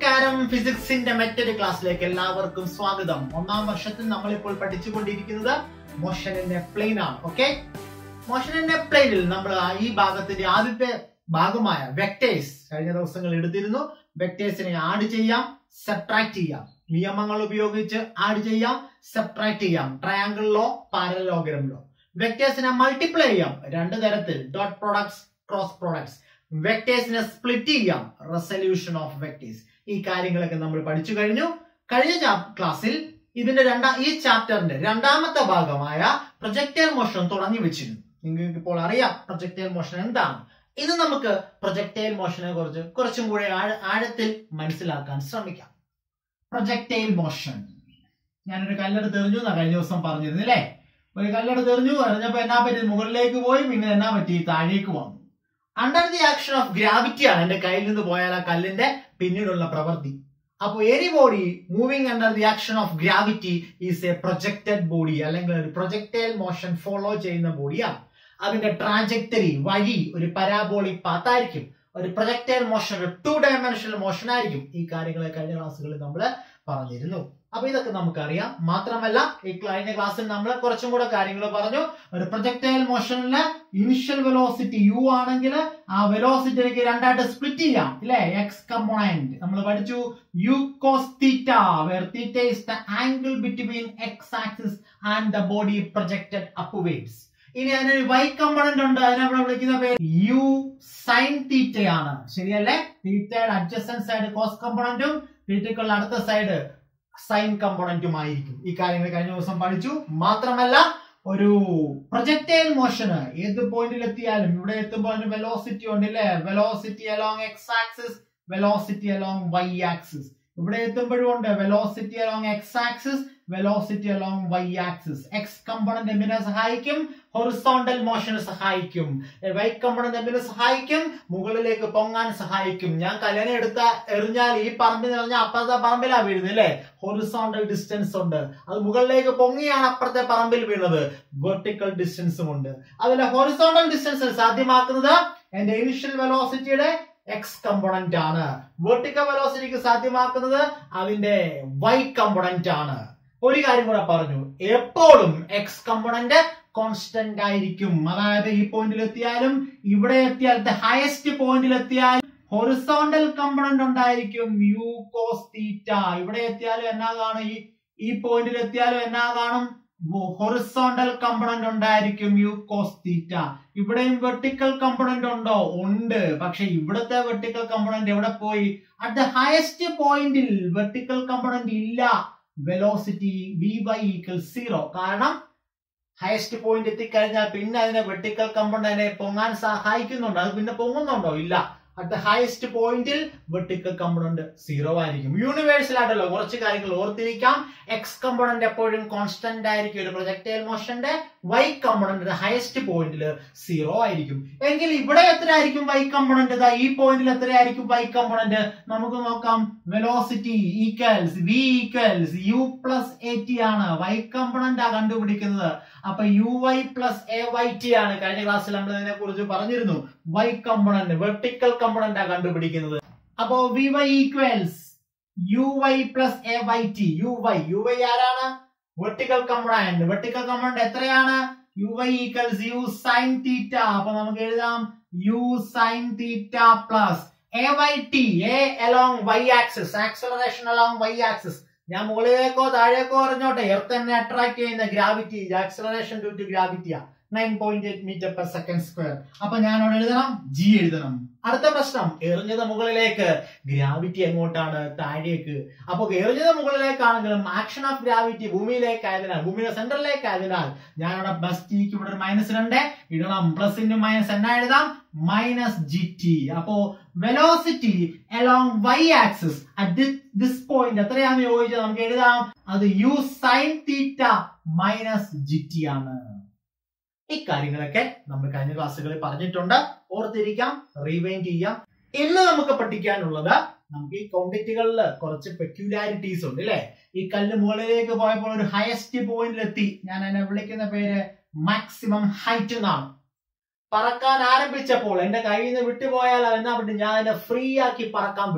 നമസ്കാരം ഫിസിക്സിന്റെ മറ്റൊരു ക്ലാസ്സിലേക്ക് എല്ലാവർക്കും സ്വാഗതം ഒന്നാം വർഷത്തിൽ നമ്മൾ ഇപ്പോൾ പഠിച്ചുകൊണ്ടിരിക്കുന്നത് മോഷനിന്റെ പ്ലെയിൻ ആണ് ഓക്കെ മോഷനിന്റെ പ്ലെയിനിൽ നമ്മൾ ഈ ഭാഗത്തിന്റെ ആദ്യത്തെ ഭാഗമായ വെക്ടേഴ്സ് കഴിഞ്ഞ ദിവസങ്ങൾ എടുത്തിരുന്നു വെക്ടേഴ്സിനെ ആഡ് ചെയ്യാം സബ്ട്രാക്ട് ചെയ്യാം നിയമങ്ങൾ ഉപയോഗിച്ച് ആഡ് ചെയ്യാം സബ്ട്രാക്ട് ചെയ്യാം ട്രയാങ്കിൾ ലോ പാരലോഗ്രം ലോ വെക്ടേഴ്സിനെ മൾട്ടിപ്ലൈ ചെയ്യാം രണ്ട് തരത്തിൽ ഡോട്ട് പ്രോഡക്ട്സ് ക്രോസ് പ്രോഡക്ട്സ് വെക്ടേഴ്സിനെ സ്പ്ലിറ്റ് ചെയ്യാം റെസൊല്യൂഷൻ ഓഫ് വെക്ടേഴ്സ് ഈ കാര്യങ്ങളൊക്കെ നമ്മൾ പഠിച്ചു കഴിഞ്ഞു കഴിഞ്ഞ ക്ലാസ്സിൽ ഇതിന്റെ രണ്ടാം ഈ ചാപ്റ്ററിന്റെ രണ്ടാമത്തെ ഭാഗമായ പ്രൊജക്ടൈൽ മോഷൻ തുടങ്ങി വെച്ചിരുന്നു നിങ്ങൾക്ക് ഇപ്പോൾ അറിയാം പ്രൊജക്ടൈൽ മോഷൻ എന്താണ് ഇത് നമുക്ക് പ്രൊജക്ടൈൽ മോഷനെ കുറിച്ച് കുറച്ചും കൂടെ ആഴ- ആഴത്തിൽ മനസ്സിലാക്കാൻ ശ്രമിക്കാം പ്രൊജക്ടൈൽ മോഷൻ ഞാനൊരു കല്ലെടുത്ത് എറിഞ്ഞു എന്നാ കഴിഞ്ഞ ദിവസം പറഞ്ഞിരുന്നു അല്ലേ ഒരു കല്ലെടുത്ത് എറിഞ്ഞു എറിഞ്ഞപ്പോ എന്നാ പറ്റി മുകളിലേക്ക് പോയി പിന്നെ എന്നാ പറ്റി താഴേക്ക് വന്നു under the action of gravity ആണ് എന്റെ കയ്യിൽ നിന്ന് പോയാൽ ആ കല്ലിന്റെ പിന്നീടുള്ള പ്രവൃത്തി അപ്പൊ any body moving under the action of gravity is a projected body അല്ലെങ്കിൽ ഒരു പ്രൊജക്ടൈൽ മോഷൻ ഫോളോ ചെയ്യുന്ന ബോഡിയാണ് അതിന്റെ ട്രാജക്ടറി വഴി ഒരു പരാബോളിക് പാത്തായിരിക്കും ഒരു പ്രൊജക്ടൈൽ മോഷൻ ഒരു ടു ഡയമെൻഷണൽ മോഷൻ ആയിരിക്കും ഈ കാര്യങ്ങളെ കഴിഞ്ഞ ക്ലാസ്സുകളിൽ നമ്മൾ പറഞ്ഞിരുന്നു അപ്പൊ ഇതൊക്കെ നമുക്കറിയാം മാത്രമല്ല ഈ കഴിഞ്ഞ ക്ലാസ്സിൽ നമ്മൾ കുറച്ചും കൂടെ കാര്യങ്ങൾ പറഞ്ഞു ഒരു പ്രൊജക്ടൈൽ മോഷനിലെ ഇനിഷ്യൽ വെലോസിറ്റി യു ആണെങ്കിൽ ആ വെലോസിറ്റി എനിക്ക് രണ്ടായിട്ട് സ്പ്ലിറ്റ് ചെയ്യാം ഇല്ലേ എക്സ് കമ്പോണന്റ് നമ്മൾ പഠിച്ചു u cos theta where theta is the angle between x axis and the body projected upwards ഇനി അതിനൊരു വൈ കമ്പോണന്റ് ഉണ്ട് അതിനെ നമ്മൾ വിളിക്കുന്ന പേര് യു സൈൻ തീറ്റയാണ് ശരിയല്ലേ തീറ്റയുടെ അഡ്ജസ്റ്റന്റ് സൈഡ് കോസ് കമ്പോണന്റും തീറ്റയ്ക്കുള്ള അടുത്ത സൈഡ് സൈൻ കമ്പോണന്റും ആയിരിക്കും ഈ കാര്യങ്ങൾ കഴിഞ്ഞ ദിവസം പഠിച്ചു മാത്രമല്ല ഒരു പ്രൊജക്ടൈൽ മോഷന് ഏത് പോയിന്റിൽ എത്തിയാലും ഇവിടെ എത്തുമ്പോൾ അതിന് വെലോസിറ്റി ഉണ്ട് ഇല്ലേ velocity along x axis velocity along y axis ഇവിടെ എത്തുമ്പോഴും ഉണ്ട് velocity along x axis velocity along y axis x component എന്തിനെ സഹായിക്കും ഹൊറിസോണ്ടൽ മോഷന് സഹായിക്കും വൈ കമ്പോണന്റ് എന്തിനെ സഹായിക്കും മുകളിലേക്ക് പൊങ്ങാൻ സഹായിക്കും ഞാൻ കല്യാണം എടുത്ത എറിഞ്ഞാൽ ഈ പറമ്പിൽ എറിഞ്ഞാൽ അപ്പുറത്തെ പറമ്പിലാ വീഴുന്നത് അല്ലേ ഹൊറിസോണ്ടൽ ഡിസ്റ്റൻസ് ഉണ്ട് അത് മുകളിലേക്ക് പൊങ്ങിയാണ് അപ്പുറത്തെ പറമ്പിൽ വീണത് വെർട്ടിക്കൽ ഡിസ്റ്റൻസും ഉണ്ട് അതിലെ ഹൊറിസോണ്ടൽ ഡിസ്റ്റൻസ് സാധ്യമാക്കുന്നത് എന്റെ ഇനിഷ്യൽ വെലോസിറ്റിയുടെ എക്സ് കമ്പോണന്റ് ആണ് വെർട്ടിക്കൽ വെലോസിറ്റിക്ക് സാധ്യമാക്കുന്നത് അതിന്റെ വൈ കമ്പോണന്റ് ആണ് ഒരു കാര്യം കൂടെ പറഞ്ഞു എപ്പോഴും എക്സ് കമ്പോണന്റ് കോൺസ്റ്റന്റ് ആയിരിക്കും അതായത് ഈ പോയിന്റിൽ എത്തിയാലും ഇവിടെ എത്തിയാൽ ഹയസ്റ്റ് പോയിന്റിൽ എത്തിയാൽ ഹൊറിസോണ്ടൽ കമ്പോണന്റ് ഉണ്ടായിരിക്കും യു കോസ് തീറ്റ ഇവിടെ എത്തിയാലും എന്നാ കാണും ഈ ഈ പോയിന്റിൽ എത്തിയാലും എന്നാ കാണും ഹൊറിസോണ്ടൽ കമ്പോണന്റ് ഉണ്ടായിരിക്കും യു കോസ് തീറ്റ ഇവിടെയും വെർട്ടിക്കൽ കമ്പോണന്റ് ഉണ്ടോ ഉണ്ട് പക്ഷെ ഇവിടുത്തെ വെർട്ടിക്കൽ കമ്പോണന്റ് എവിടെ പോയി അറ്റ് ദ ഹയസ്റ്റ് പോയിന്റിൽ വെർട്ടിക്കൽ കമ്പോണന്റ് ഇല്ല velocity v by equal zero കാരണം ഹയസ്റ്റ് പോയിന്റ് എത്തിക്കഴിഞ്ഞാൽ പിന്നെ അതിനെ വെർട്ടിക്കൽ കമ്പോണന്റിനെ പൊങ്ങാൻ സഹായിക്കുന്നുണ്ടോ അത് പിന്നെ പൊങ്ങുന്നുണ്ടോ ഇല്ല അറ്റ് ദ ഹയസ്റ്റ് പോയിന്റിൽ വെർട്ടിക്കൽ കമ്പോണന്റ് സീറോ ആയിരിക്കും യൂണിവേഴ്സൽ ആയിട്ടല്ലോ കുറച്ച് കാര്യങ്ങൾ ഓർത്തിരിക്കാം എക്സ് കമ്പോണന്റ് എപ്പോഴും കോൺസ്റ്റന്റ് ആയിരിക്കും ഒരു പ്രൊജക്ടൈൽ മോഷന്റെ വൈ കമ്പോണന്റ് ഹയസ്റ്റ് പോയിന്റിൽ സീറോ ആയിരിക്കും എങ്കിൽ ഇവിടെ എത്ര ആയിരിക്കും വൈ കമ്പോണന്റ് ഇതാ ഈ പോയിന്റിൽ എത്രയായിരിക്കും വൈ കമ്പോണന്റ് നമുക്ക് നോക്കാം velocity equals v equals u plus a t ആണ് വൈ കമ്പോണന്റ് ആ കണ്ടുപിടിക്കുന്നത് അപ്പൊ u y plus a y t ആണ് കഴിഞ്ഞ ക്ലാസ്സിൽ നമ്മൾ ഇതിനെ കുറിച്ച് പറഞ്ഞിരുന്നു വൈ കമ്പോണന്റ് വെർട്ടിക്കൽ കമ്പോണന്റ് ആ കണ്ടുപിടിക്കുന്നത് അപ്പോ v y equals u y plus a y t u y u y ആരാണ് വെർട്ടിക്കൽ കമ്പോണന്റ് വെർട്ടിക്കൽ കമ്പോണന്റ് എത്രയാണ് u y equals u sine theta അപ്പൊ നമുക്ക് എഴുതാം u sine theta plus a y t a along y axis acceleration along y axis ഞാൻ മുകളിലേക്കോ താഴേക്കോ അറിഞ്ഞോട്ടെ earth എന്നെ അട്രാക്ട് ചെയ്യുന്ന ഗ്രാവിറ്റി ആക്സലറേഷൻ ഡ്യൂ ടു ഗ്രാവിറ്റിയാ nine point eight metre per second square അപ്പൊ ഞാൻ അവിടെ എഴുതണം ജി എഴുതണം അടുത്ത പ്രശ്നം എറിഞ്ഞത് മുകളിലേക്ക് ഗ്രാവിറ്റി എങ്ങോട്ടാണ് താഴേക്ക് അപ്പൊ എറിഞ്ഞത് മുകളിലേക്കാണെങ്കിലും ആക്ഷൻ ഓഫ് ഗ്രാവിറ്റി ഭൂമിയിലേക്ക് ആയതിനാൽ ഭൂമിയുടെ സെന്ററിലേക്ക് ആയതിനാൽ ഞാൻ അവിടെ പ്ലസ് ടിക്ക് ഇവിടെ ഒരു മൈനസ് രണ്ട് ഇടണം പ്ലസ് ഇൻറ്റു മൈനസ് എന്നാ എഴുതാം മൈനസ് ജി ടി അപ്പോ velocity along y axis at this point എത്രയാണെന്ന് ചോദിച്ചാൽ നമുക്ക് എഴുതാം അത് u sine theta minus g t ആണ് ഇക്കാര്യങ്ങളൊക്കെ നമ്മൾ കഴിഞ്ഞ ക്ലാസ്സുകളിൽ പറഞ്ഞിട്ടുണ്ട് ഓർത്തിരിക്കാം റീവൈൻഡ് ചെയ്യാം ഇന്ന് നമുക്ക് പഠിക്കാനുള്ളത് നമുക്ക് ഈ ക്വാണ്ടിറ്റികളിൽ കുറച്ച് പെക്യുലാരിറ്റീസ് ഉണ്ട് അല്ലെ ഈ കല്ല് മുകളിലേക്ക് പോയപ്പോൾ ഒരു ഹയസ്റ്റ് പോയിന്റിൽ എത്തി ഞാൻ എന്നെ വിളിക്കുന്ന പേര് മാക്സിമം ഹൈറ്റ് എന്നാണ് പറക്കാൻ ആരംഭിച്ചപ്പോൾ എന്റെ കയ്യിൽ നിന്ന് വിട്ടുപോയാൽ എന്നാ പറ്റും ഞാൻ അതിനെ ഫ്രീ ആക്കി പറക്കാൻ വിട്ടു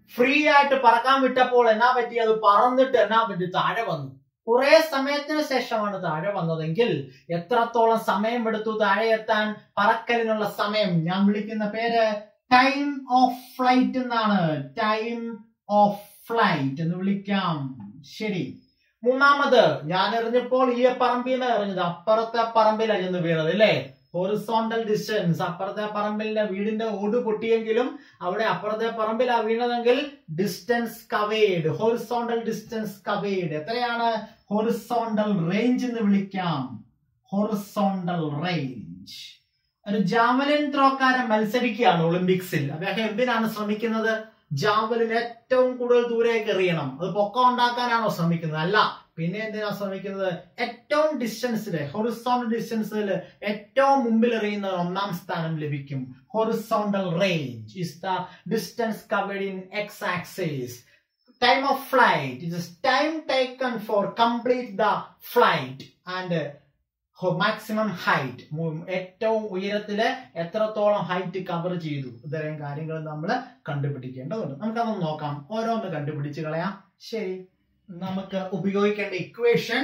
ഫ്രീ ആയിട്ട് പറക്കാൻ വിട്ടപ്പോൾ എന്നാ പറ്റി അത് പറന്നിട്ട് എന്നാ പറ്റി താഴെ വന്നു കുറെ സമയത്തിന് ശേഷമാണ് താഴെ വന്നതെങ്കിൽ എത്രത്തോളം സമയം എടുത്തു താഴെ എത്താൻ പറക്കലിനുള്ള സമയം ഞാൻ വിളിക്കുന്ന പേര് ടൈം ഓഫ് ഫ്ലൈറ്റ് എന്നാണ് ടൈം ഓഫ് ഫ്ലൈറ്റ് എന്ന് വിളിക്കാം ശരി മൂന്നാമത് ഞാൻ എറിഞ്ഞപ്പോൾ ഈ പറമ്പിന്ന് എറിഞ്ഞത് അപ്പുറത്തെ പറമ്പിലാണ് ചെന്ന് വീണത് അല്ലേ ഹൊറിസോണ്ടൽ ഡിസ്റ്റൻസ് അപ്പുറത്തെ പറമ്പിലെ വീടിന്റെ ഓട് പൊട്ടിയെങ്കിലും അവിടെ അപ്പുറത്തെ പറമ്പിലാ വീണതെങ്കിൽ distance covered horizontal distance covered എത്രയാണ് ഹൊറിസോണ്ടൽ റേഞ്ച് എന്ന് വിളിക്കാം ഹൊറിസോണ്ടൽ റേഞ്ച് ഒരു ജാവലിൻ ത്രോക്കാരൻ മത്സരിക്കുകയാണ് ഒളിമ്പിക്സിൽ അദ്ദേഹം എന്തിനാണ് ശ്രമിക്കുന്നത് ജാവലിൻ ഏറ്റവും കൂടുതൽ ദൂരേക്ക് എറിയണം അത് പൊക്കം ഉണ്ടാക്കാനാണോ ശ്രമിക്കുന്നത് അല്ല പിന്നെ എന്തിനാ ശ്രമിക്കുന്നത് ഏറ്റവും ഡിസ്റ്റൻസില് ഹൊറിസോണ്ടൽ ഡിസ്റ്റൻസിൽ ഏറ്റവും മുമ്പിൽ എറിയുന്ന ഒന്നാം സ്ഥാനം ലഭിക്കും horizontal range is the distance covered in x axis time of flight it time taken for complete the flight and maximum height ഏറ്റവും ഉയരത്തില് എത്രത്തോളം ഹൈറ്റ് കവർ ചെയ്തു ഇത്രയും കാര്യങ്ങൾ നമ്മൾ കണ്ടുപിടിക്കേണ്ടതുണ്ട് നമുക്കതൊന്ന് നോക്കാം ഓരോന്ന് കണ്ടുപിടിച്ച് കളയാം ശരി നമുക്ക് ഉപയോഗിക്കേണ്ട equation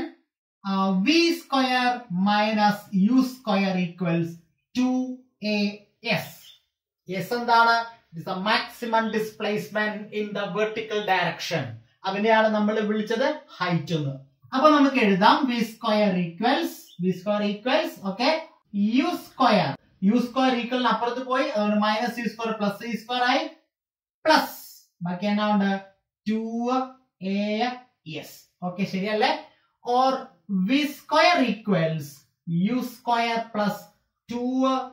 v square minus u square equals two a s s എന്താണ് maximum displacement in the vertical direction അതിനെയാണ് നമ്മൾ വിളിച്ചത് ഹൈറ്റ് എന്ന് അപ്പൊ നമുക്ക് എഴുതാം v square equals v square equals okay u square u square ഈക്വലിന് അപ്പുറത്ത് പോയി അതുകൊണ്ട് minus u square plus u square ആയി പ്ലസ് ബാക്കി എന്നാ ഉണ്ട് ടു എ എസ് ഓക്കെ ശരിയല്ലേ or v square equals u square plus two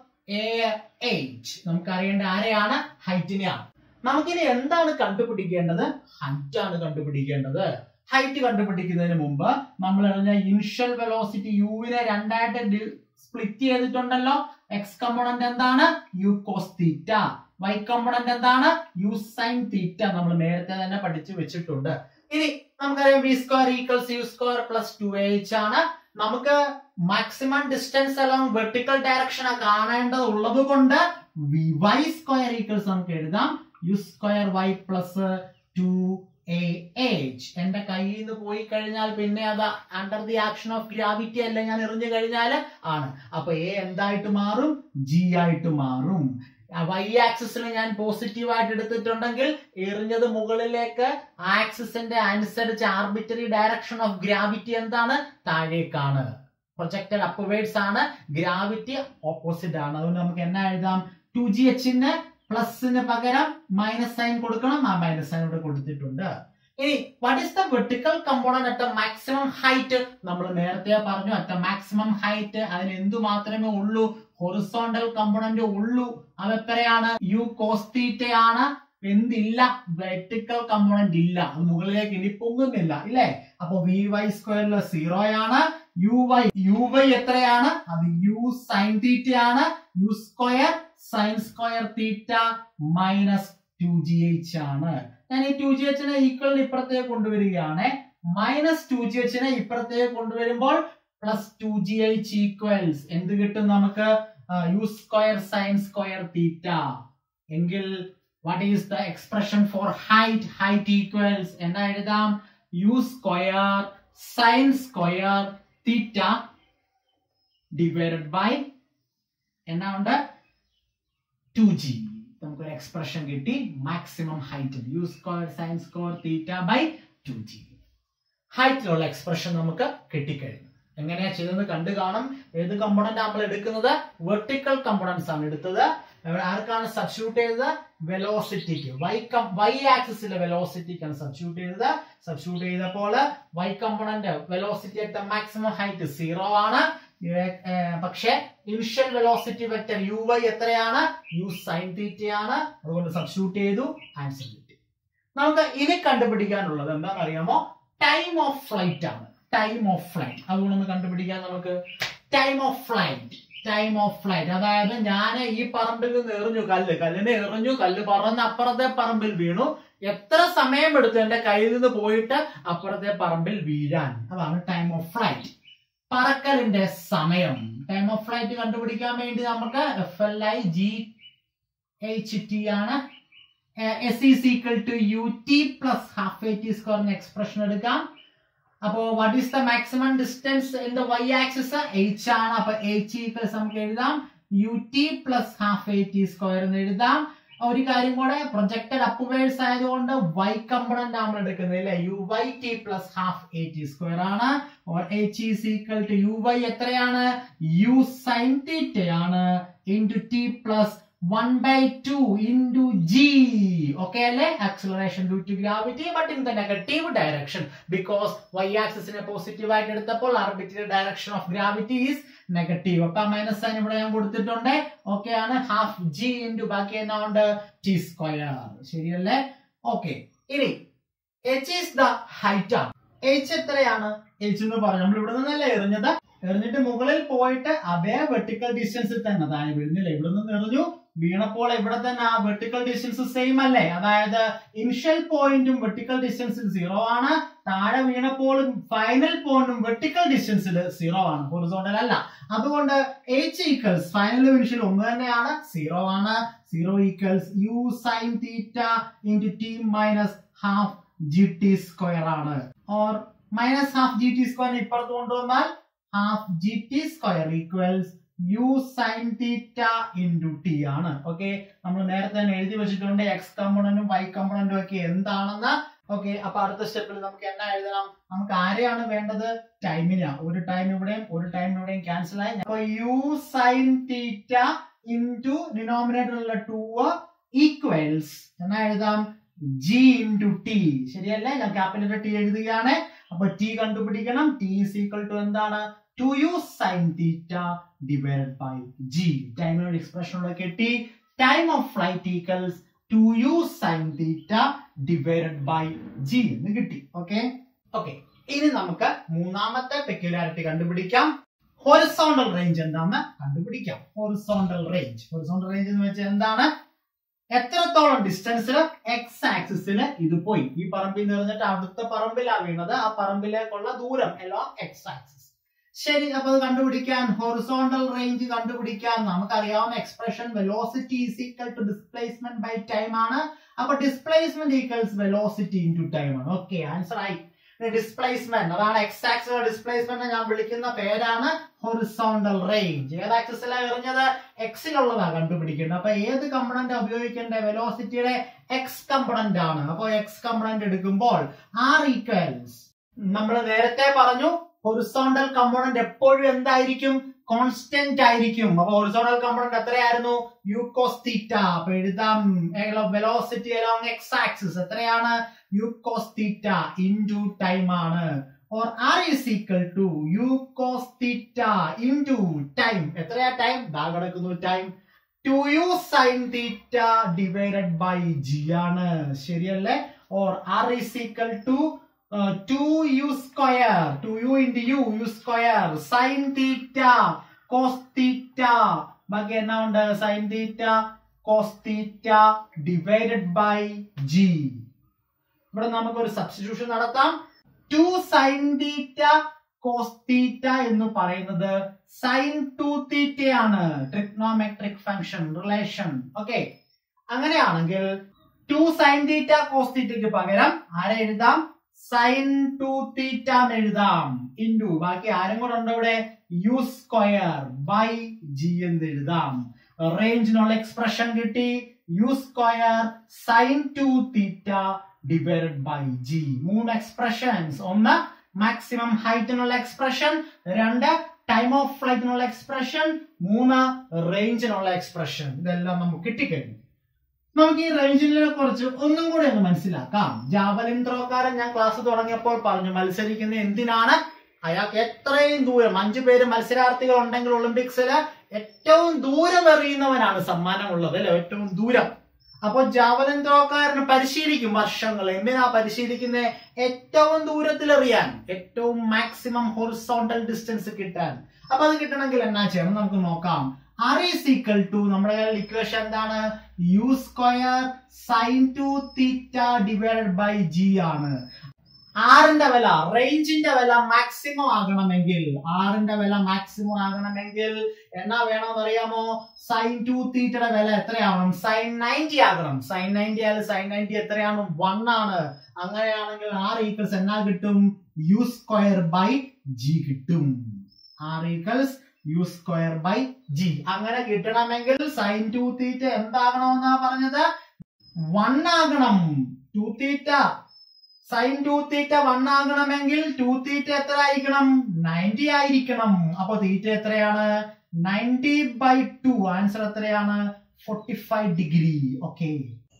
A eight നമുക്ക് അറിയേണ്ട ആരെയാണ് ഹൈറ്റിനെയാണ് നമുക്കിനി എന്താണ് കണ്ടുപിടിക്കേണ്ടത് ഹൈറ്റ് ആണ് കണ്ടുപിടിക്കേണ്ടത് ഹൈറ്റ് കണ്ടുപിടിക്കുന്നതിന് മുമ്പ് നമ്മൾ അറിഞ്ഞ ഇനിഷ്യൽ വെലോസിറ്റി യുവിനെ രണ്ടായിട്ട് സ്പ്ലിറ്റ് ചെയ്തിട്ടുണ്ടല്ലോ എക്സ് കമ്പോണന്റ് എന്താണ് u cos theta y component എന്താണ് യു സൈൻ തീറ്റ നമ്മൾ നേരത്തെ തന്നെ പഠിച്ചു വെച്ചിട്ടുണ്ട് ഇനി നമുക്കറിയാം v square equals u square plus two h ആണ് നമുക്ക് maximum distance along vertical direction കാണേണ്ടത് ഉള്ളത് കൊണ്ട് വി വൈ സ്ക്വയർ ഈക്വൽസ് നമുക്ക് എഴുതാം u square y plus two a h എന്റെ കയ്യിൽ നിന്ന് പോയി കഴിഞ്ഞാൽ പിന്നെ അത് under the action of gravity അല്ല ഞാൻ എറിഞ്ഞു കഴിഞ്ഞാൽ ആണ് അപ്പൊ എ എന്തായിട്ട് മാറും ജി ആയിട്ട് മാറും വൈ ആക്സിസിൽ ഞാൻ പോസിറ്റീവ് ആയിട്ട് എടുത്തിട്ടുണ്ടെങ്കിൽ എറിഞ്ഞത് മുകളിലേക്ക് ആക്സിസിന്റെ അനുസരിച്ച് ആർബിറ്ററി ഡയറക്ഷൻ ഓഫ് ഗ്രാവിറ്റി എന്താണ് താഴേക്കാണ് പ്രൊജക്റ്റഡ് അപ്വേർഡ്സ് ആണ് ഗ്രാവിറ്റി ഓപ്പോസിറ്റ് ആണ് അതുകൊണ്ട് നമുക്ക് എന്നാ എഴുതാം ടു ജി എച്ചിന് പ്ലസിന് പകരം മൈനസ് സൈൻ കൊടുക്കണം ആ മൈനസ് സൈൻ ഇവിടെ കൊടുത്തിട്ടുണ്ട് ഇനി what is the vertical component at maximum height നമ്മൾ നേരത്തെ പറഞ്ഞു അറ്റ് മാക്സിമം ഹൈറ്റ് അതിന് എന്തു മാത്രമേ ഉള്ളൂ ഹൊറിസോണ്ടൽ കമ്പോണന്റ് ഉള്ളൂ അത് എത്രയാണ് യു കോസ്തീറ്റയാണ് എന്തില്ല വെർട്ടിക്കൽ കമ്പോണന്റ് ഇല്ല അത് മുകളിലേക്ക് ഇനി പൊങ്ങുന്നില്ല ഇല്ലേ അപ്പൊ വി വൈ സ്ക്വയറിൽ സീറോ ആണ് യു വൈ യു വൈ എത്രയാണ് അത് യു സൈൻ തീറ്റയാണ് u square sine square theta minus two g h ആണ് ഞാൻ ഈ ടു ജി എച്ചിനെ ഈക്വൽ ഇപ്പുറത്തേക്ക് കൊണ്ടുവരികയാണ് മൈനസ് ടു ജി എച്ചിനെ ഇപ്പുറത്തേക്ക് കൊണ്ടുവരുമ്പോൾ plus two g h equals എന്ത് കിട്ടും നമുക്ക് u square sine square theta എങ്കിൽ what is the expression for height height equals എന്നാ എഴുതാം u square sine square theta divided by എന്നാ ഉണ്ട് ടു ജി നമുക്കൊരു എക്സ്പ്രഷൻ കിട്ടി maximum height u square sine square theta by two g ഹൈറ്റിലുള്ള expression നമുക്ക് കിട്ടിക്കഴിഞ്ഞു എങ്ങനെയാ ചെയ്തത് കണ്ടു കാണും ഏത് കമ്പോണന്റ് നമ്മൾ എടുക്കുന്നത് വെർട്ടിക്കൽ കമ്പോണൻസ് ആണ് എടുത്തത് ഇവിടെ ആർക്കാണ് സബ്സ്റ്റിറ്റ്യൂട്ട് ചെയ്തത് വെലോസിറ്റിക്ക് വൈ വൈ ആക്സിസിലെ വെലോസിറ്റിക്കാണ് സബ്സ്റ്റിറ്റ്യൂട്ട് ചെയ്തത് സബ്സ്റ്റിറ്റ്യൂട്ട് ചെയ്തപ്പോൾ y component velocity at maximum height zero ആണ് പക്ഷെ initial velocity vector u y എത്രയാണ് യു സൈൻ തീറ്റയാണ് അതുകൊണ്ട് സബ്സ്റ്റിറ്റ്യൂട്ട് ചെയ്തു ആൻസർ കിട്ടി നമുക്ക് ഇനി കണ്ടുപിടിക്കാനുള്ളത് എന്താണെന്ന് അറിയാമോ ടൈം ഓഫ് ഫ്ലൈറ്റ് ആണ് ടൈം ഓഫ് ഫ്ലൈറ്റ് അതുകൊണ്ടൊന്ന് കണ്ടുപിടിക്കാൻ നമുക്ക് time of flight time of flight അതായത് ഞാൻ ഈ പറമ്പിൽ നിന്ന് എറിഞ്ഞു കല്ല് കല്ലിനെ എറിഞ്ഞു കല്ല് പറന്ന് അപ്പുറത്തെ പറമ്പിൽ വീണു എത്ര സമയം എടുത്തു എന്റെ കയ്യിൽ നിന്ന് പോയിട്ട് അപ്പുറത്തെ പറമ്പിൽ വീഴാൻ അതാണ് ടൈം ഓഫ് ഫ്ലൈറ്റ് പറക്കലിന്റെ സമയം ടൈം ഓഫ് ഫ്ലൈറ്റ് കണ്ടുപിടിക്കാൻ വേണ്ടി നമുക്ക് F L I G H T ആണ് s is equal to u t plus half a t square എന്ന എക്സ്പ്രഷൻ എടുക്കാം അപ്പോ what is the maximum distance in the y axis h ആണ് അപ്പൊ h equals നമുക്ക് എഴുതാം u t plus half a t square എന്ന് എഴുതാം ഒരു കാര്യം കൂടെ പ്രൊജക്റ്റഡ് അപ്വേഴ്സ് ആയതുകൊണ്ട് വൈ കമ്പണന്റ് നമ്മൾ എടുക്കുന്നത് അല്ലെ u y t plus half a t square ആണ് h is equal to u y എത്രയാണ് യു സൈൻ തീറ്റയാണ് into t plus one by two into g okay അല്ലേ acceleration due to gravity but in the negative direction because y ആക്സിസിനെ positive ആയിട്ട് എടുത്തപ്പോൾ arbitrary direction of gravity is negative അപ്പൊ minus sine ഇവിടെ ഞാൻ കൊടുത്തിട്ടുണ്ട് okay ആണ് ഹാഫ് ജി ഇൻറ്റു ബാക്കി എന്നാ ഉണ്ട് ടി സ്ക്വയർ ശരിയല്ലേ ഓക്കെ ഇനി എച്ച് ഈസ് ദ ഹൈറ്റ് ആണ് എച്ച് എത്രയാണ് എച്ച് എന്ന് പറഞ്ഞു നമ്മൾ ഇവിടെ നിന്നല്ലേ എറിഞ്ഞത് എറിഞ്ഞിട്ട് മുകളിൽ പോയിട്ട് അതേ വെർട്ടിക്കൽ ഡിസ്റ്റൻസിൽ തന്നെ അതായത് വീഴുന്നില്ല ഇവിടെ നിന്ന് എറിഞ്ഞു വീണപ്പോൾ ഇവിടെ തന്നെ ആ വെർട്ടിക്കൽ ഡിസ്റ്റൻസ് സെയിം അല്ലേ അതായത് ഇനിഷ്യൽ പോയിന്റും വെർട്ടിക്കൽ ഡിസ്റ്റൻസിൽ സീറോ ആണ് താഴെ വീണപ്പോഴും ഫൈനൽ പോയിന്റും വെർട്ടിക്കൽ ഡിസ്റ്റൻസിൽ സീറോ ആണ് ഹൊറിസോണ്ടൽ അല്ല അതുകൊണ്ട് എച്ച് ഈക്വൽസ് ഫൈനൽ ഇനിഷ്യൽ ഒന്ന് തന്നെയാണ് സീറോ ആണ് zero equals u sine theta into t minus half g t square ആണ് or minus half g t square ഇപ്പുറത്ത് കൊണ്ടുവന്നാൽ half g t square equals u sine theta into t ആണ് okay നമ്മൾ നേരത്തെ തന്നെ എഴുതി വെച്ചിട്ടുണ്ട് എക്സ് കമ്പോണന്റും വൈ കമ്പോണന്റും ഒക്കെ എന്താണെന്ന് ഓക്കെ അപ്പൊ അടുത്ത സ്റ്റെപ്പിൽ നമുക്ക് എന്നാ എഴുതണം നമുക്ക് ആരെയാണ് വേണ്ടത് ടൈമിനാ ഒരു ടൈം ഇവിടെയും ഒരു ടൈം ഇവിടെയും ക്യാൻസൽ ആയി അപ്പൊ യു സൈൻ തീറ്റ ഇൻറ്റു ഡിനോമിനേറ്ററിലുള്ള ടു ഈക്വൽസ് എന്നാ എഴുതാം ജി ഇൻറ്റു ടി ശരിയല്ലേ ഞാൻ ക്യാപിറ്റൽ ടി എഴുതുകയാണ് അപ്പൊ ടി കണ്ടുപിടിക്കണം ടി ഈസ് ഈക്വൽ ടു എന്താണ് two u sine theta divide by g ടൈമിനോട് എക്സ്പ്രഷനോട് കിട്ടി time of flight equals to u sine theta divided by g എന്ന് കിട്ടി ഓക്കെ ഓക്കെ ഇനി നമുക്ക് മൂന്നാമത്തെ പെക്യുലാരിറ്റി കണ്ടുപിടിക്കാം ഹൊറിസോണ്ടൽ റേഞ്ച് എന്താന്ന് കണ്ടുപിടിക്കാം ഹൊറിസോണ്ടൽ റേഞ്ച് ഹൊറിസോണ്ടൽ റേഞ്ച് എന്ന് വെച്ചാൽ എന്താണ് എത്രത്തോളം ഡിസ്റ്റൻസിൽ എക്സ് ആക്സിസിൽ ഇത് പോയി ഈ പറമ്പിൽ നിന്ന് എറിഞ്ഞിട്ട് അടുത്ത പറമ്പിലാ വീണത് ആ പറമ്പിലേക്കുള്ള ദൂരം എല്ലാം എക്സ് ആക്സിസ് ശരി അപ്പൊ അത് കണ്ടുപിടിക്കാൻ ഹൊറിസോണ്ടൽ റേഞ്ച് കണ്ടുപിടിക്കാൻ നമുക്കറിയാവുന്ന expression velocity is equal to displacement by time ആണ് അപ്പൊ displacement equals velocity into time ആണ് ഓക്കെ ആൻസർ ആയി ഡിസ്പ്ലേസ്മെന്റ് അതാണ് എക്സ് ആക്സിലെ ഡിസ്പ്ലേസ്മെന്റ് ഞാൻ വിളിക്കുന്ന പേരാണ് ഹൊറിസോണ്ടൽ റേഞ്ച് ഏത് ആക്സിസിലാണ് എറിഞ്ഞത് എക്സിലുള്ളതാ കണ്ടുപിടിക്കേണ്ടത് അപ്പൊ ഏത് കമ്പണന്റ് ഉപയോഗിക്കേണ്ട വെലോസിറ്റിയുടെ എക്സ് കമ്പണന്റ് ആണ് അപ്പൊ എക്സ് കമ്പണന്റ് എടുക്കുമ്പോൾ ആർ ഈക്വൽസ് നമ്മൾ നേരത്തെ പറഞ്ഞു ഹൊറിസോണ്ടൽ കമ്പോണന്റ് എപ്പോഴും എന്തായിരിക്കും കോൺസ്റ്റന്റ് ആയിരിക്കും അപ്പൊ ഹൊറിസോണ്ടൽ കമ്പോണന്റ് എത്രയായിരുന്നു യു കോസ് തീറ്റ അപ്പൊ എഴുതാം വെലോസിറ്റി അലോങ് എക്സ് ആക്സിസ് എത്രയാണ് u cos theta into time ആണ് or r is equal to u cos theta into time എത്രയാ ടൈം ദാ കിടക്കുന്നു time two u sine theta divided by g ആണ് ശരിയല്ലേ or r is equal to two u square two u into u u square sine theta cos theta ബാക്കി എന്നാ ഉണ്ട് sine theta cos theta divided by g ഇവിടെ നമുക്ക് ഒരു substitution നടത്താം two sine theta cos theta എന്ന് പറയുന്നത് sine two തീറ്റയാണ് ട്രിഗ്നോമെട്രിക് ഫംഗ്ഷൻ റിലേഷൻ ഓക്കെ അങ്ങനെയാണെങ്കിൽ ടു സൈൻ തീറ്റ കോസ് തീറ്റയ്ക്ക് പകരം ആരെ എഴുതാം സൈൻ ടു തീറ്റ എന്ന് എഴുതാം ഇൻറ്റു ബാക്കി ആരും കൂടെ ഉണ്ടോ ഇവിടെ യു സ്ക്വയർ ബൈ ജി എന്ന് എഴുതാം റേഞ്ചിനുള്ള എക്സ്പ്രഷൻ കിട്ടി u square sine two theta divided by g മൂന്ന് എക്സ്പ്രഷൻസ് ഒന്ന് മാക്സിമം ഹൈറ്റിനുള്ള എക്സ്പ്രഷൻ രണ്ട് ടൈം ഓഫ് ഫ്ലൈറ്റിനുള്ള എക്സ്പ്രഷൻ മൂന്ന് റേഞ്ചിനുള്ള എക്സ്പ്രഷൻ ഇതെല്ലാം നമുക്ക് കിട്ടിക്കഴിഞ്ഞു നമുക്ക് ഈ റേഞ്ചിനെ കുറിച്ച് ഒന്നും കൂടി ഒന്ന് മനസ്സിലാക്കാം ജാവലിൻ ത്രോക്കാരൻ ഞാൻ ക്ലാസ് തുടങ്ങിയപ്പോൾ പറഞ്ഞു മത്സരിക്കുന്ന എന്തിനാണ് അയാൾക്ക് എത്രയും ദൂരം അഞ്ചു പേര് മത്സരാർത്ഥികൾ ഉണ്ടെങ്കിൽ ഒളിമ്പിക്സിൽ ഏറ്റവും ദൂരം എറിയുന്നവനാണ് സമ്മാനമുള്ളത് അല്ലെ ഏറ്റവും ദൂരം അപ്പോൾ ജാവലിൻ ത്രോക്കാരന് പരിശീലിക്കും വർഷങ്ങൾ എന്തിനാ പരിശീലിക്കുന്നത് ഏറ്റവും ദൂരത്തിൽ എറിയാൻ ഏറ്റവും മാക്സിമം ഹൊറിസോണ്ടൽ ഡിസ്റ്റൻസ് കിട്ടാൻ അപ്പൊ അത് കിട്ടണമെങ്കിൽ എന്നാ ചെയ്യണം നമുക്ക് നോക്കാം ആർ ഈസ് ഈക്വൽ ടു നമ്മുടെ ഇക്വേഷൻ എന്താണ് u square sine two theta divided by g ആണ് ആറിന്റെ വില റേഞ്ചിന്റെ വില മാക്സിമം ആകണമെങ്കിൽ ആറിന്റെ വില മാക്സിമം ആകണമെങ്കിൽ എന്നാ വേണമെന്ന് അറിയാമോ സൈൻ ടു തീറ്റയുടെ വില എത്രയാവണം സൈൻ നയൻറ്റി ആകണം സൈൻ നയൻറ്റി ആയാലും സൈൻ നയൻറ്റി എത്രയാണ് വൺ ആണ് അങ്ങനെയാണെങ്കിൽ ആർ ഈക്വൽസ് എന്നാ കിട്ടും യു സ്ക്വയർ ബൈ ജി കിട്ടും r equals u square by g അങ്ങനെ കിട്ടണമെങ്കിൽ സൈൻ ടു തീറ്റ എന്താകണമെന്നാ പറഞ്ഞത് വൺ ആകണം two theta sine two theta one ആകണമെങ്കിൽ ടു തീറ്റ എത്ര ആയിരിക്കണം നയൻറ്റി ആയിരിക്കണം അപ്പൊ തീറ്റ എത്രയാണ് നയൻറ്റി ബൈ ടു ആൻസർ എത്രയാണ് forty five degree okay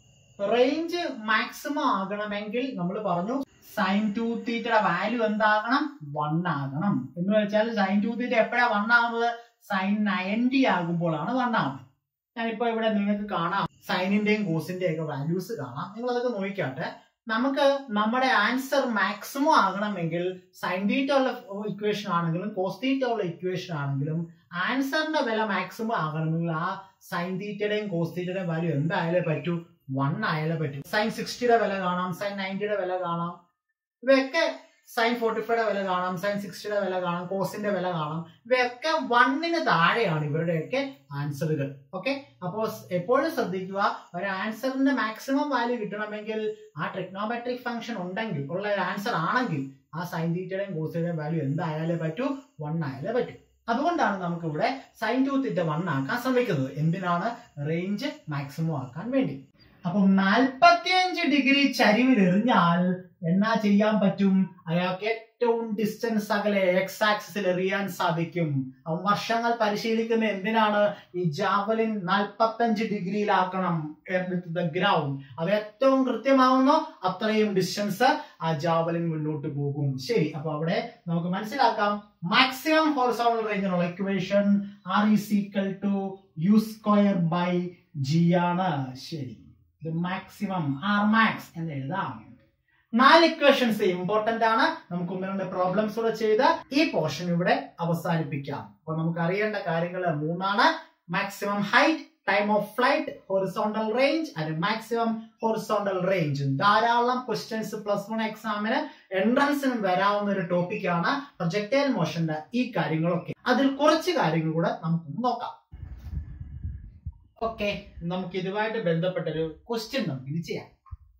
range maximum ആകണമെങ്കിൽ നമ്മൾ പറഞ്ഞു സൈൻ ടു തീറ്റയുടെ വാല്യൂ എന്താകണം വൺ ആകണം എന്ന് വെച്ചാൽ സൈൻ ടു തീറ്റ എപ്പോഴാ വൺ ആകുന്നത് സൈൻ നയൻറ്റി ആകുമ്പോഴാണ് വൺ ആവുന്നത് ഞാനിപ്പോ ഇവിടെ നിങ്ങൾക്ക് കാണാം സൈനിന്റെയും കോസിന്റെയും ഒക്കെ വാല്യൂസ് കാണാം നിങ്ങൾ അതൊക്കെ നോക്കിക്കാട്ടെ നമുക്ക് നമ്മുടെ ആൻസർ മാക്സിമം ആകണമെങ്കിൽ സൈൻ തീറ്റ ഉള്ള ഇക്വേഷൻ ആണെങ്കിലും കോസ് തീറ്റ ഉള്ള ഇക്വേഷൻ ആണെങ്കിലും ആൻസറിന്റെ വില മാക്സിമം ആകണമെങ്കിൽ ആ സൈൻ തീറ്റയുടെയും കോസ് തീറ്റയുടെയും വാല്യൂ എന്തായാലേ പറ്റൂ വൺ ആയാലേ പറ്റൂ സൈൻ സിക്സ്റ്റിയുടെ വില കാണാം സൈൻ നയൻറ്റിയുടെ വില കാണാം ഇവയൊക്കെ സൈൻ ഫോർട്ടി ഫൈവയുടെ വില കാണാം സൈൻ സിക്സ്റ്റിയുടെ വില കാണാം കോസിന്റെ വില കാണാം ഇവയൊക്കെ വണ്ണിന് താഴെയാണ് ഇവരുടെയൊക്കെ ആൻസറുകൾ ഓക്കെ അപ്പോൾ എപ്പോഴും ശ്രദ്ധിക്കുക ഒരു ആൻസറിന്റെ മാക്സിമം വാല്യൂ കിട്ടണമെങ്കിൽ ആ ട്രിഗ്നോമെട്രിക് ഫംഗ്ഷൻ ഉണ്ടെങ്കിൽ ഉള്ള ഒരു ആൻസർ ആണെങ്കിൽ ആ സൈൻ തീറ്റയുടെയും കോസിന്റെയും വാല്യൂ എന്തായാലേ പറ്റൂ വൺ ആയാലേ പറ്റൂ അതുകൊണ്ടാണ് നമുക്ക് ഇവിടെ സൈൻ ടു തീറ്റ വൺ ആക്കാൻ ശ്രമിക്കുന്നത് എന്തിനാണ് റേഞ്ച് മാക്സിമം ആക്കാൻ വേണ്ടി അപ്പം നാൽപ്പത്തിയഞ്ച് ഡിഗ്രി ചരിവിൽ എറിഞ്ഞാൽ എന്നാ ചെയ്യാൻ പറ്റും അയാൾക്ക് ഏറ്റവും ഡിസ്റ്റൻസ് അകലെ എക്സ് ആക്സിസിൽ എറിയാൻ സാധിക്കും അവൻ വർഷങ്ങൾ പരിശീലിക്കുന്ന എന്തിനാണ് ഈ ജാവലിൻ നാൽപ്പത്തഞ്ച് ഡിഗ്രിയിലാക്കണം ദ ഗ്രൗണ്ട് അത് ഏറ്റവും കൃത്യമാവുന്നോ അത്രയും ഡിസ്റ്റൻസ് ആ ജാവലിൻ മുന്നോട്ട് പോകും ശരി അപ്പൊ അവിടെ നമുക്ക് മനസ്സിലാക്കാം മാക്സിമം ഹോറിസോണൽ റേഞ്ചിനുള്ള equation r is equal to u square by g ആണ് ശരി ഇത് മാക്സിമം ആർ മാക്സ് എന്ന് എഴുതാം നാല് ഇക്വേഷൻസ് ഇമ്പോർട്ടന്റ് ആണ് നമുക്ക് ഒന്ന് രണ്ട് പ്രോബ്ലംസ് കൂടെ ചെയ്ത് ഈ പോർഷൻ ഇവിടെ അവസാനിപ്പിക്കാം അപ്പൊ നമുക്ക് അറിയേണ്ട കാര്യങ്ങൾ മൂന്നാണ് maximum height time of flight horizontal range and maximum horizontal range ധാരാളം ക്വസ്റ്റ്യൻസ് പ്ലസ് വൺ എക്സാമിന് എൻട്രൻസിനും വരാവുന്ന ഒരു ടോപ്പിക്കാണ് പ്രൊജക്ടൈൽ മോഷന്റെ ഈ കാര്യങ്ങളൊക്കെ അതിൽ കുറച്ച് കാര്യങ്ങൾ കൂടെ നമുക്ക് നോക്കാം ഓക്കെ നമുക്ക് ഇതുമായിട്ട് ബന്ധപ്പെട്ട ഒരു ക്വസ്റ്റ്യൻ നമുക്ക് ഇത് ചെയ്യാം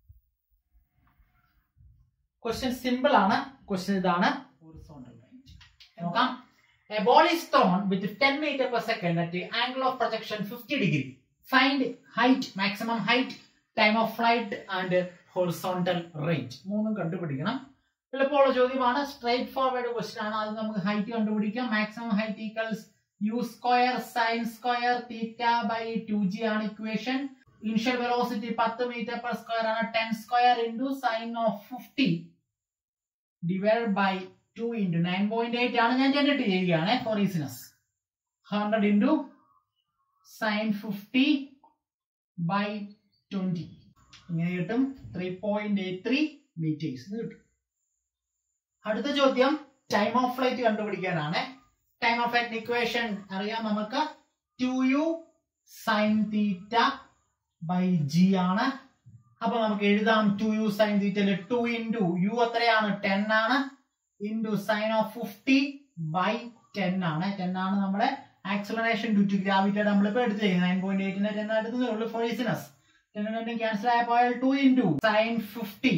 ക്വസ്റ്റ്യൻ സിമ്പിൾ ആണ് ക്വസ്റ്റ്യൻ ഇതാണ് horizontal range. നോക്കാം A ball is thrown with 10 meter per second at the angle of projection 50 degree. Find height, maximum height, time of flight and horizontal range. മൂന്നും കണ്ടുപിടിക്കണം എളുപ്പമുള്ള ചോദ്യമാണ് സ്ട്രേറ്റ് ഫോർവേഡ് ക്വസ്റ്റ്യൻ ആണ് അത് നമുക്ക് ഹൈറ്റ് കണ്ടുപിടിക്കാം maximum height equals u square sine square theta by two g ആണ് equation initial velocity പത്ത് മീറ്റർ പെർ സ്ക്വയർ ആണ് ten square into sine of fifty divide by two into nine point eight ആണ് ഞാൻ generate ചെയ്യുകയാണ് four ഈസിനസ് hundred into sine fifty by twenty ഇങ്ങനെ കിട്ടും three point eight three meters കിട്ടും അടുത്ത ചോദ്യം ടൈം ഓഫ് ഫ്ലൈറ്റ് കണ്ടുപിടിക്കാനാണ് ടൈം ഓഫ് ഫ്ലൈറ്റ് ഇക്വേഷൻ അറിയാം നമുക്ക് to u sine theta by g ആണ് അപ്പൊ നമുക്ക് എഴുതാം ടു യു സൈൻ തീറ്റയില് ടു ഇൻറ്റു യു എത്രയാണ് ടെൻ ആണ് into sine of fifty by ten ആണ് ടെൻ ആണ് നമ്മുടെ ആക്സലറേഷൻ ഡ്യൂ ടു ഗ്രാവിറ്റി നമ്മളിപ്പോ എടുത്തിരിക്കുന്നത് നയൻ പോയിന്റ് എയ്റ്റിന്റെ ടെൻ എടുത്തതേ ഉള്ളൂ ഫോർ ഈസിനസ് ടെൻ രണ്ടും ക്യാൻസൽ ആയ പോയാൽ two into sine fifty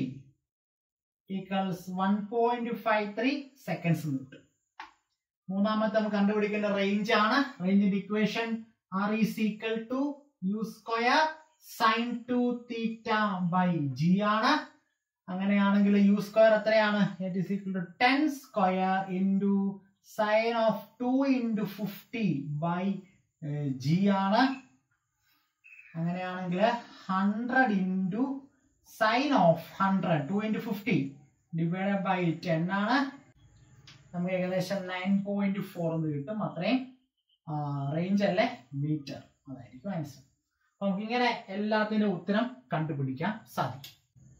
equals one point five three seconds കിട്ടും മൂന്നാമത്തെ നമുക്ക് കണ്ടുപിടിക്കേണ്ട റേഞ്ച് ആണ് റേഞ്ചിന്റെ equation r is equal to u square sine two theta by g ആണ് അങ്ങനെയാണെങ്കിൽ യു സ്ക്വയർ എത്രയാണ് it is equal to ten square into sine of two into fifty by g ആണ് അങ്ങനെയാണെങ്കിൽ hundred into sine of hundred two into fifty divide by ten ആണ് നമുക്ക് ഏകദേശം nine point four എന്ന് കിട്ടും അത്രയും റേഞ്ച് അല്ലേ മീറ്റർ അതായിരിക്കും ആൻസർ അപ്പൊ നമുക്ക് ഇങ്ങനെ എല്ലാത്തിന്റെ ഉത്തരം കണ്ടുപിടിക്കാൻ സാധിക്കും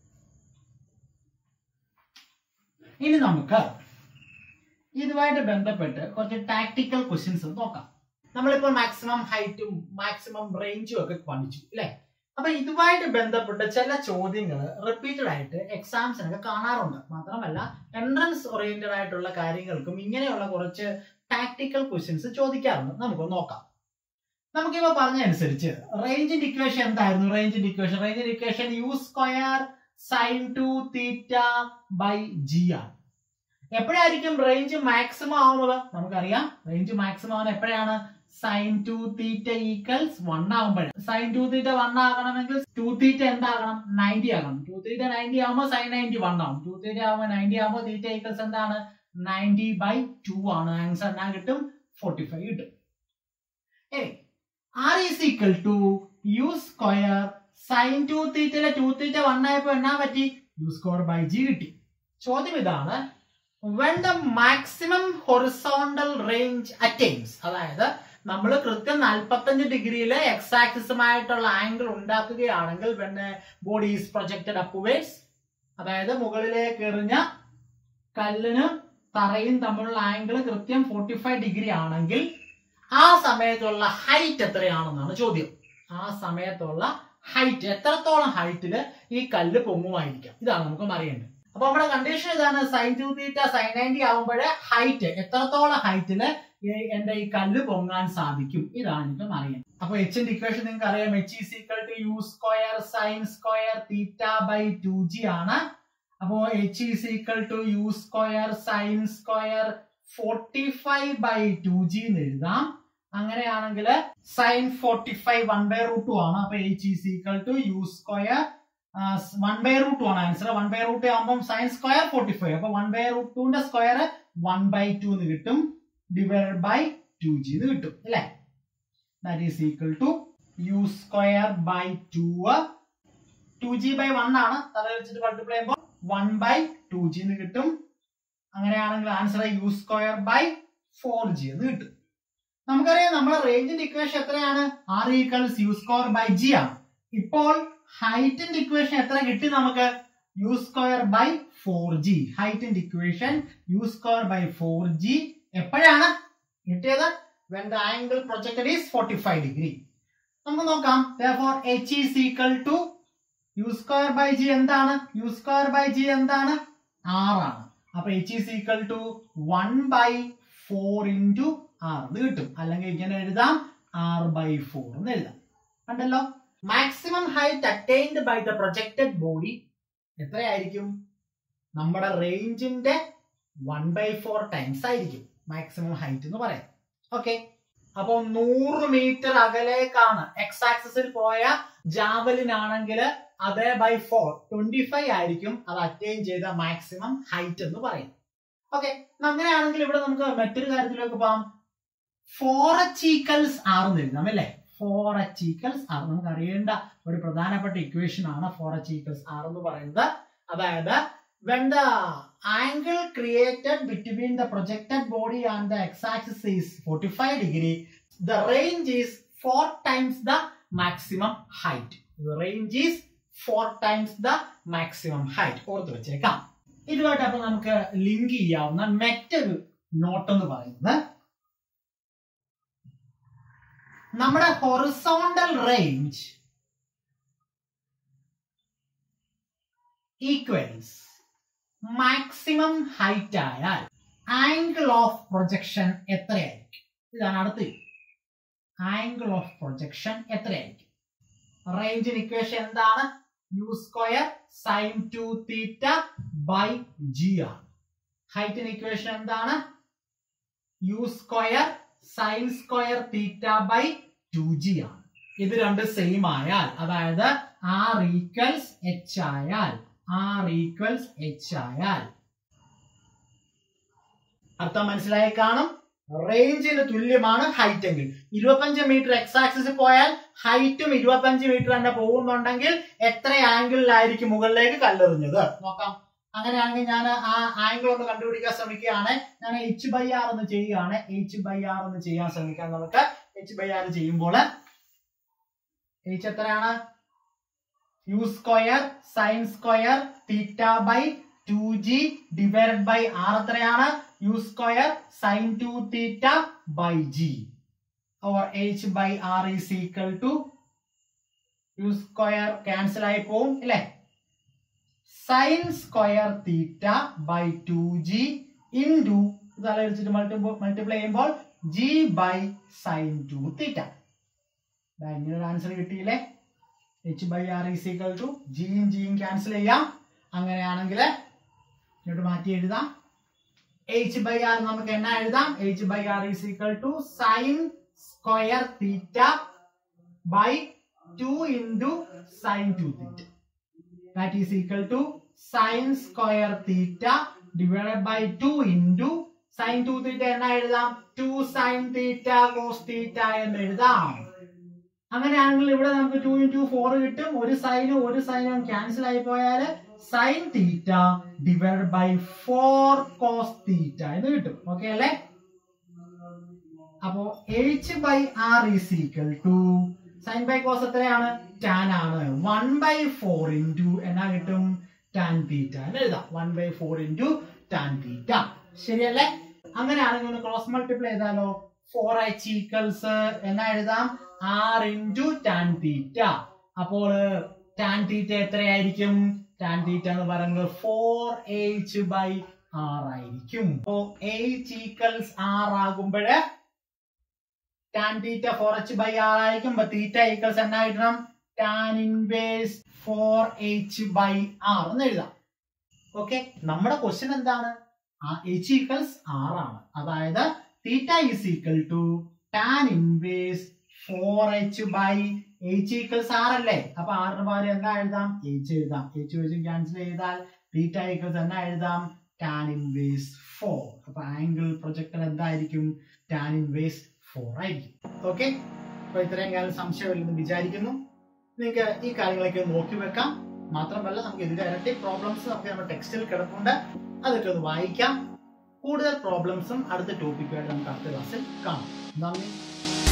ഇനി നമുക്ക് ഇതുമായിട്ട് ബന്ധപ്പെട്ട് കുറച്ച് ടാക്ടിക്കൽ ക്വസ്റ്റ്യൻസ് നോക്കാം നമ്മളിപ്പോൾ മാക്സിമം ഹൈറ്റും മാക്സിമം റേഞ്ചും ഒക്കെ പഠിച്ചു അല്ലെ അപ്പൊ ഇതുമായിട്ട് ബന്ധപ്പെട്ട് ചില ചോദ്യങ്ങൾ റിപ്പീറ്റഡ് ആയിട്ട് എക്സാംസിനൊക്കെ കാണാറുണ്ട് മാത്രമല്ല എൻട്രൻസ് ഓറിയന്റഡ് ആയിട്ടുള്ള കാര്യങ്ങൾക്കും ഇങ്ങനെയുള്ള കുറച്ച് ടാക്ടിക്കൽ ക്വസ്റ്റ്യൻസ് ചോദിക്കാറുണ്ട് നമുക്കൊന്ന് നോക്കാം നമുക്കിപ്പോ പറഞ്ഞതനുസരിച്ച് റേഞ്ചിന്റെ ഇക്വേഷൻ എന്തായിരുന്നു റേഞ്ചിന്റെ ഇക്വേഷൻ റേഞ്ചിന്റെ equation u square sine two theta by g ആണ് എപ്പോഴായിരിക്കും റേഞ്ച് മാക്സിമം ആവുന്നത് നമുക്കറിയാം റേഞ്ച് മാക്സിമം ആവുന്നത് എപ്പോഴാണ് sine two theta equals one ആകുമ്പോഴാണ് സൈൻ ടു തീറ്റ വൺ ആകണമെങ്കിൽ ടു തീറ്റ എന്താകണം നയൻറ്റി ആകണം ടു തീറ്റ നയൻറ്റി ആകുമ്പോൾ സൈൻ നയൻറ്റി വൺ ആവും ടു തീറ്റ ആകുമ്പോൾ നയൻറ്റി ആകുമ്പോൾ തീറ്റ ഈക്വൽസ് എന്താണ് നയൻറ്റി ബൈ ടു ആണ് ആൻസർ എന്നാ കിട്ടും ഫോർട്ടി ഫൈവ് കിട്ടും ഇനി r is equal to u square sine two തീറ്റയിലെ ടു തീറ്റ വൺ ആയപ്പോ എന്നാ പറ്റി യു സ്ക്വയർ ബൈ ജി കിട്ടി ചോദ്യം ഇതാണ് when the maximum horizontal range attains അതായത് നമ്മൾ കൃത്യം നാൽപ്പത്തഞ്ച് ഡിഗ്രിയിലെ എക്സ് ആക്സിസുമായിട്ടുള്ള ആംഗിൾ ഉണ്ടാക്കുകയാണെങ്കിൽ when body is projected upwards അതായത് മുകളിലേക്ക് എറിഞ്ഞ കല്ലിന് തറയും തമ്മിലുള്ള ആംഗിൾ കൃത്യം ഫോർട്ടി ഫൈവ് ഡിഗ്രി ആണെങ്കിൽ ആ സമയത്തുള്ള ഹൈറ്റ് എത്രയാണെന്നാണ് ചോദ്യം ആ സമയത്തുള്ള ഹൈറ്റ് എത്രത്തോളം ഹൈറ്റിൽ ഈ കല്ല് പൊങ്ങുമായിരിക്കാം ഇതാണ് നമുക്ക് അറിയേണ്ടത് അപ്പൊ നമ്മുടെ കണ്ടീഷൻ ഇതാണ് sine two theta sine ninety ആകുമ്പോഴേ ഹൈറ്റ് എത്രത്തോളം ഹൈറ്റില് എന്റെ ഈ കല്ല് പൊങ്ങാൻ സാധിക്കും ഇതാണ് എനിക്ക് അറിയാൻ അപ്പൊ എച്ചിന്റെ ഇക്വേഷൻ നിങ്ങൾക്ക് അറിയാം h is equal to u square sine square theta by two g ആണ് അപ്പോ h is equal to u square sine square forty five by two g എന്ന് എഴുതാം അങ്ങനെയാണെങ്കിൽ sine forty five one by root two ആണ് അപ്പൊ h is equal to u square one by root two ആണ് answer one by root ആകുമ്പോൾ sine square forty five അപ്പൊ one by root ടുന്റെ square one by two എന്ന് കിട്ടും divide by two g എന്ന് കിട്ടും അല്ലെ that is equal to u square by two two g by one ആണ് തല വെച്ചിട്ട് മൾട്ടിപ്ലൈ ചെയ്യുമ്പോൾ വൺ ബൈ ടു ജി എന്ന് കിട്ടും അങ്ങനെയാണെങ്കിൽ answer u square by four g എന്ന് കിട്ടും നമുക്കറിയാം നമ്മുടെ റേഞ്ചിന്റെ ഇക്വേഷൻ എത്രയാണ് r equals u square by g ആണ് ഇപ്പോൾ ഹൈറ്റിന്റെ ഇക്വേഷൻ എത്ര കിട്ടി നമുക്ക് u square by four g ഹൈറ്റിന്റെ equation u square by four g എപ്പോഴാണ് കിട്ടിയത് when the angle projected is forty five degree നമുക്ക് നോക്കാം therefore h is equal to u square by g എന്താണ് യു സ്ക്വയർ ബൈ ജി എന്താണ് ആറാണ് അപ്പൊ h is equal to one by four into r എന്ന് കിട്ടും അല്ലെങ്കിൽ ഇങ്ങനെ എഴുതാം ആർ ബൈ ഫോർ എന്ന് എഴുതാം കണ്ടല്ലോ maximum height attained by the projected body എത്രയായിരിക്കും നമ്മുടെ റേഞ്ചിന്റെ വൺ ബൈ ഫോർ ടൈംസ് ആയിരിക്കും മാക്സിമം ഹൈറ്റ് എന്ന് പറയാം ഓക്കെ അപ്പൊ നൂറ് മീറ്റർ അകലേക്കാണ് എക്സ് ആക്സിസിൽ പോയ ജാവലിൻ ആണെങ്കിൽ അതേ ബൈ ഫോർ ട്വന്റി ഫൈവ് ആയിരിക്കും അത് അറ്റൈൻ ചെയ്ത മാക്സിമം ഹൈറ്റ് എന്ന് പറയും ഓക്കെ അങ്ങനെയാണെങ്കിൽ ഇവിടെ നമുക്ക് മറ്റൊരു കാര്യത്തിലേക്ക് പോകാം ഫോർ എച്ചീക്കൽസ് ആർ എന്ന് എഴുതാം അല്ലേ ഫോർ എച്ചീക്കൽസ് ആർ നമുക്ക് അറിയേണ്ട ഒരു പ്രധാനപ്പെട്ട ഇക്വേഷൻ ആണ് ഫോർ എച്ചീക്കൽസ് ആർ എന്ന് പറയുന്നത് അതായത് when the angle created between the projected body and the x-axis is 45 degree the range is four times the maximum height the range is four times the maximum height ഓർത്ത് വെച്ചേക്കാം ഇതുമായിട്ട് അപ്പൊ നമുക്ക് link ചെയ്യാവുന്ന മറ്റൊരു നോട്ട് എന്ന് പറയുന്നത് നമ്മുടെ horizontal range equals maximum height ആയാൽ ആംഗിൾ ഓഫ് പ്രൊജക്ഷൻ എത്രയായിരിക്കും ഇതാണ് അടുത്ത് ആംഗിൾ ഓഫ് പ്രൊജക്ഷൻ എത്രയായിരിക്കും റേഞ്ചിന് ഇക്വേഷൻ എന്താണ് u square sine two theta by g ആണ് ഹൈറ്റിന് ഇക്വേഷൻ എന്താണ് u square sine square theta by two g ആണ് ഇത് രണ്ട് സെയിം ആയാൽ അതായത് ആർ ഈക്വൽസ് എച്ച് ആയാൽ ആർ ഈക്വൽസ് എച്ച് ആയാൽ അർത്ഥം മനസ്സിലായി കാണും റേഞ്ചിന് തുല്യമാണ് ഹൈറ്റ് എങ്കിൽ ഇരുപത്തഞ്ച് മീറ്റർ എക്സ് ആക്സിസ് പോയാൽ ഹൈറ്റും ഇരുപത്തഞ്ച് മീറ്റർ തന്നെ പോകുന്നുണ്ടെങ്കിൽ എത്ര ആംഗിളിലായിരിക്കും മുകളിലേക്ക് കല്ലെറിഞ്ഞത് നോക്കാം അങ്ങനെയാണെങ്കിൽ ഞാൻ ആ ആംഗിൾ ഒന്ന് കണ്ടുപിടിക്കാൻ ശ്രമിക്കുകയാണ് ഞാൻ എച്ച് ബൈ ആർ എന്ന് ചെയ്യുകയാണ് എച്ച് ബൈ ആർ എന്ന് ചെയ്യാൻ ശ്രമിക്കാം നമുക്ക് എച്ച് ബൈ ആർ ചെയ്യുമ്പോൾ എച്ച് എത്രയാണ് u square sine square theta by two g divide by r എത്രയാണ് u square sine two theta by g or h by R is equal to two square cancel ആയി പോവും അല്ലേ sine square theta by two g into ഇതല്ല multiply ചെയ്യുമ്പോൾ g by sine two theta ഇങ്ങനെ ഒരു answer കിട്ടിയില്ലേ h by R is equal to ജിയും ജിയും ക്യാൻസൽ ചെയ്യാം അങ്ങനെയാണെങ്കിൽ ഇങ്ങോട്ട് മാറ്റി എഴുതാം എച്ച് ബൈ ആർ നമുക്ക് എന്നാ എഴുതാം H by R is equal to sine square theta by two into sine two theta that is equal to sine square theta divided by two into sine two theta എന്നാ എഴുതാം two sine theta cos theta എന്ന് എഴുതാം അങ്ങനെയാണെങ്കിൽ ഇവിടെ നമുക്ക് two into four കിട്ടും ഒരു സൈനും ഒരു സൈനും ക്യാൻസൽ ആയി പോയാൽ sine theta divide by four cos theta എന്ന് കിട്ടും ഓക്കെ അല്ലേ അപ്പോ H by R is equal to sine by cos എത്രയാണ് ടാൻ ആണ് വൺ ബൈ ഫോർ ഇൻറ്റു എന്നാ കിട്ടും ടാൻ തീറ്റ എന്ന് എഴുതാം one by four into tan theta ശരിയല്ലേ അങ്ങനെയാണെങ്കിൽ ഒന്ന് ക്രോസ് മൾട്ടിപ്ലൈ ചെയ്താലോ ഫോർ എച്ച് ഈക്വൽസ് എന്നാ എഴുതാം ആർ ഇൻറ്റു ടാൻ തീറ്റ അപ്പോൾ ടാൻ തീറ്റ എത്രയായിരിക്കും ടാൻ തീറ്റ എന്ന് പറയുന്നത് ഫോർ എച്ച് ബൈ ആർ ആയിരിക്കും അപ്പോ എച്ച് ഈക്വൽസ് ആർ ആകുമ്പോഴ് tan theta four H by R ആയിരിക്കും അപ്പൊ തീറ്റ ഈക്വൽസ് എന്നാ എഴുതണം tan inverse four H by R എന്ന് എഴുതാം ഓക്കെ നമ്മുടെ ക്വസ്റ്റ്യൻ എന്താണ് എച്ച് ഈക്വൽസ് ആർ ആണ് അതായത് theta is equal to tan inverse four H by H equals R അല്ലേ അപ്പൊ ആറിന് പകരം എന്താ എഴുതാം എച്ച് എഴുതാം എച്ച് വെച്ച് ക്യാൻസൽ ചെയ്താൽ തീറ്റ ഈക്വൽസ് എന്നാ എഴുതാം ടാൻ ഇൻവേസ് ഫോർ അപ്പൊ ആംഗിൾ പ്രൊജക്ടർ എന്തായിരിക്കും ടാൻ ഇൻവേസ് ഫോർ ആയിരിക്കും ഓക്കെ അപ്പൊ ഇത്രയും കാലം സംശയമില്ലെന്ന് വിചാരിക്കുന്നു നിങ്ങൾക്ക് ഈ കാര്യങ്ങളൊക്കെ ഒന്ന് നോക്കി വെക്കാം മാത്രമല്ല നമുക്ക് ഇതിന്റെ ഇരട്ടി പ്രോബ്ലംസ് നമുക്ക് നമ്മുടെ ടെക്സ്റ്റിൽ കിടപ്പുണ്ട് അതൊക്കെ ഒന്ന് വായിക്കാം കൂടുതൽ പ്രോബ്ലംസും അടുത്ത ടോപ്പിക്കുമായിട്ട് നമുക്ക് അടുത്ത ക്ലാസ്സിൽ കാണാം നന്ദി